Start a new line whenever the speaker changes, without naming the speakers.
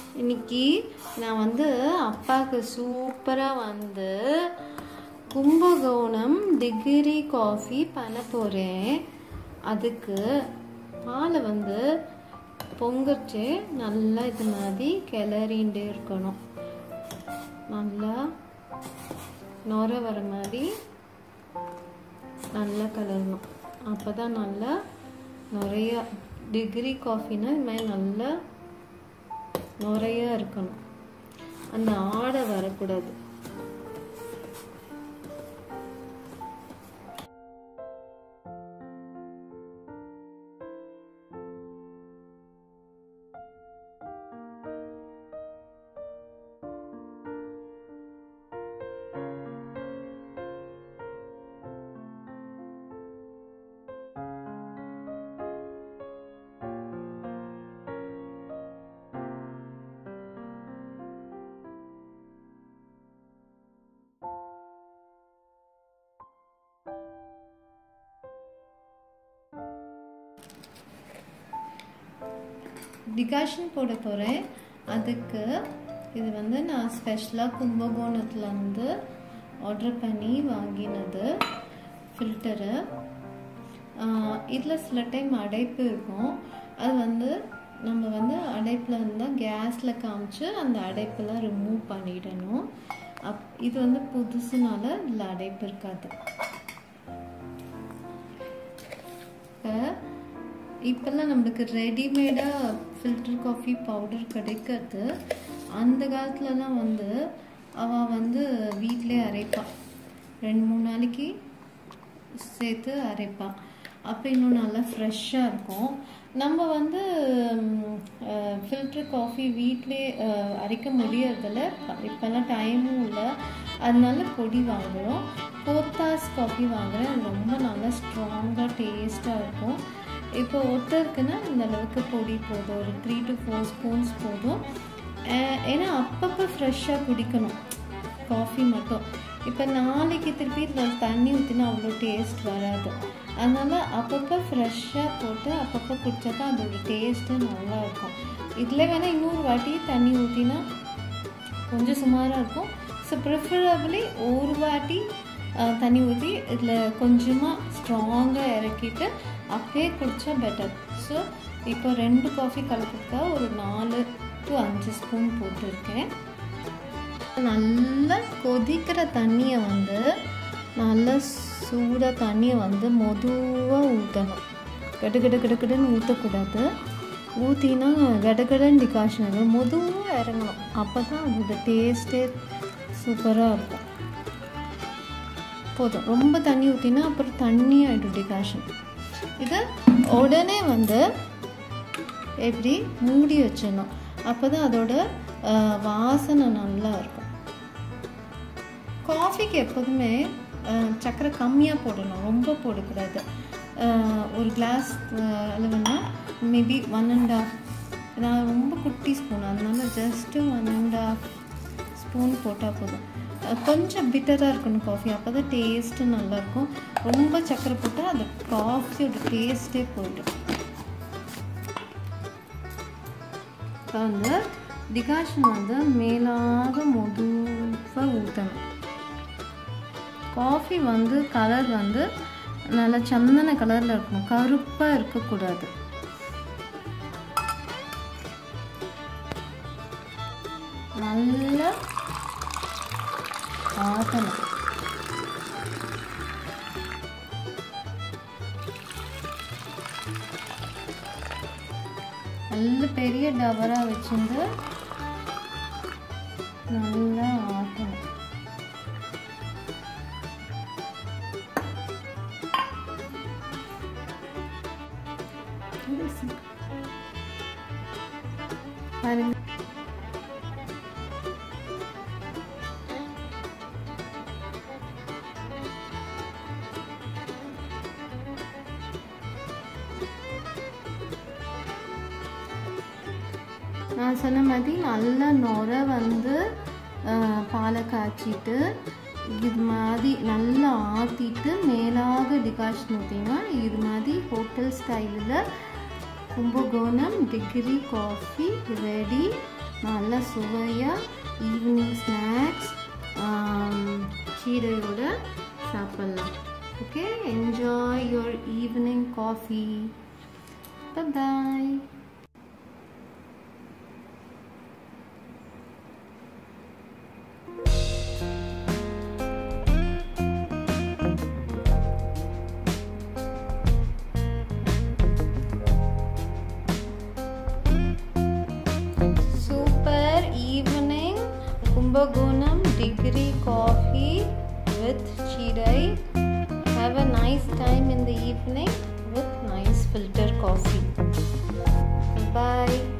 இன்னைக்கு நான் வந்து அப்பாவுக்கு சூப்பராக வந்து கும்பகோணம் டிகிரி காஃபி பண்ண போகிறேன் அதுக்கு பாலை வந்து பொங்கச்சு நல்லா இது மாதிரி கிளறிண்டே இருக்கணும் நல்லா நுர வர மாதிரி நல்லா கலரணும் அப்போ தான் நல்லா நிறைய டிகிரி காஃபினா இது மாதிரி நல்லா நிறைய இருக்கணும் அந்த ஆடை வரக்கூடாது டிகாஷன் போட போகிறேன் அதுக்கு இது வந்து நான் ஸ்பெஷலாக கும்பகோணத்துலேருந்து ஆர்டர் பண்ணி வாங்கினது ஃபில்டரு இதில் சில டைம் அடைப்பு இருக்கும் அது வந்து நம்ம வந்து அடைப்பில் இருந்தால் கேஸில் காமிச்சு அந்த அடைப்பெல்லாம் ரிமூவ் பண்ணிடணும் அப் இது வந்து புதுசுனால இதில் அடைப்பு இருக்காது இப்போல்லாம் நம்மளுக்கு ரெடிமேடாக ஃபில்டர் காஃபி பவுடர் கிடைக்கிறது அந்த காலத்துலலாம் வந்து அவள் வந்து வீட்டிலே அரைப்பாள் ரெண்டு மூணு நாளைக்கு சேர்த்து அரைப்பாள் அப்போ இன்னும் நல்லா ஃப்ரெஷ்ஷாக இருக்கும் நம்ம வந்து ஃபில்டர் காஃபி வீட்டிலே அரைக்க முடியறதில்ல இப்போல்லாம் டைமும் இல்லை அதனால பொடி வாங்குகிறோம் கோத்தாஸ் காஃபி வாங்குகிறேன் அது ரொம்ப நல்லா ஸ்ட்ராங்காக டேஸ்ட்டாக இருக்கும் இப்போ ஒருத்தருக்குன்னா இந்த அளவுக்கு பொடி போதும் ஒரு த்ரீ டு ஃபோர் ஸ்பூன்ஸ் போதும் ஏன்னா அப்பப்போ ஃப்ரெஷ்ஷாக குடிக்கணும் காஃபி மட்டும் இப்போ நாளைக்கு திருப்பி இதில் தண்ணி ஊற்றினா அவ்வளோ டேஸ்ட் வராது அதனால் அப்பப்போ ஃப்ரெஷ்ஷாக போட்டு அப்பப்போ குடித்தா தான் அதோட டேஸ்ட்டு நல்லா இருக்கும் இதில் வேணால் இன்னொரு வாட்டி தண்ணி ஊற்றினா கொஞ்சம் சுமாராக இருக்கும் ஸோ ப்ரிஃபரபிளி ஒரு வாட்டி தண்ணி ஊற்றி இதில் கொஞ்சமாக ஸ்ட்ராங்காக இறக்கிட்டு அப்படியே குடித்தா பெட்டர் ஸோ இப்போ ரெண்டு காஃபி கலக்கிறதுக்காக ஒரு நாலு டு அஞ்சு ஸ்பூன் போட்டிருக்கேன் நல்லா கொதிக்கிற தண்ணியை வந்து நல்லா சூடாக தண்ணியை வந்து மெதுவாக ஊற்றணும் கடு கடு கடு கடுன்னு ஊற்றக்கூடாது ஊற்றினா கடகடன் டிகாஷன் ஆகும் மெதுவாக இறங்கணும் அப்போ தான் அதோட டேஸ்ட்டே சூப்பராக இருக்கும் போதும் ரொம்ப தண்ணி ஊற்றினா அப்புறம் தண்ணி ஆகிடும் டிகாஷன் இதை உடனே வந்து எப்படி மூடி வச்சிடணும் அப்போ தான் அதோட வாசனை நல்லா இருக்கும் காஃபிக்கு எப்போதுமே சர்க்கரை கம்மியாக போடணும் ரொம்ப போடக்கூடாது ஒரு கிளாஸ் அளவுன்னா மேபி ஒன் அண்ட் ஆஃப் நான் ரொம்ப குட்டி ஸ்பூன் அதனால just one and half spoon போட்டால் போதும் கொஞ்சம் பிட்டராக இருக்கணும் காஃபி அப்போ தான் டேஸ்ட்டு நல்லாயிருக்கும் ரொம்ப சர்க்கரை போட்டால் அது காஃபியோட டேஸ்ட்டே போய்டும் இப்போ வந்து டிகாஷன் வந்து மேலாக மெதுவாக ஊற்றணும் காஃபி வந்து கலர் வந்து நல்லா சந்தன கலரில் இருக்கணும் கருப்பாக இருக்கக்கூடாது நல்லா ஆட்டணும் நல்ல பெரிய டவரா வச்சுருந்து நல்லா ஆட்டணும் பாருங்க நான் சொன்ன மாதிரி நல்லா நுர வந்து பாலை காய்ச்சிட்டு இது மாதிரி நல்லா ஆற்றிட்டு மேலாக டிகாஷன் ஊற்றினா இது மாதிரி ஹோட்டல் ஸ்டைலில் கும்பகோணம் டிகிரி காஃபி ரெடி நல்ல சுவையாக ஈவினிங் ஸ்நாக்ஸ் சீடையோட சாப்பிட்லாம் okay enjoy your evening coffee bye super evening kumbagonam degree coffee with chirai have a nice time in the evening with nice filter coffee bye